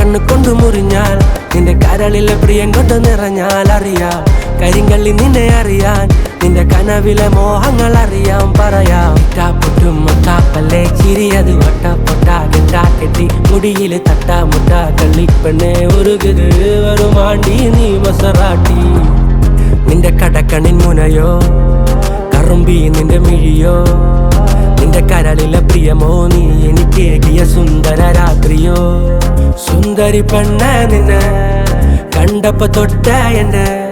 കണ്ണു കൊണ്ടു മുറിഞ്ഞാൽ നിന്റെ കരളിലെ പ്രിയം കൊണ്ട് നിറഞ്ഞാൽ അറിയാം കരിങ്കള്ളി നിന്നെ അറിയാൻ നിന്റെ കനവിലെ മോഹങ്ങൾ അറിയാം പറയാം പൊട്ടും മുട്ടാപ്പല്ലേ ചിരിയത് വട്ട പൊട്ടാ കെട്ടാ കെട്ടി മുടിയില് തട്ടാ മുട്ടാ കള്ളിപ്പെണ്ണെ ഉരുകുത് വരുമാണ്ടി നീ മസറാട്ടി നിന്റെ കടക്കണിൻ മുനയോ കറുമ്പി നിന്റെ മിഴിയോ നിന്റെ കരളിലെ പ്രിയമോ നീ എനിക്കേകിയ സുന്ദര രാത്രിയോ സുന്ദരി പെണ്ണ നിന്നെ കണ്ടപ്പോ തൊട്ട എന്നെ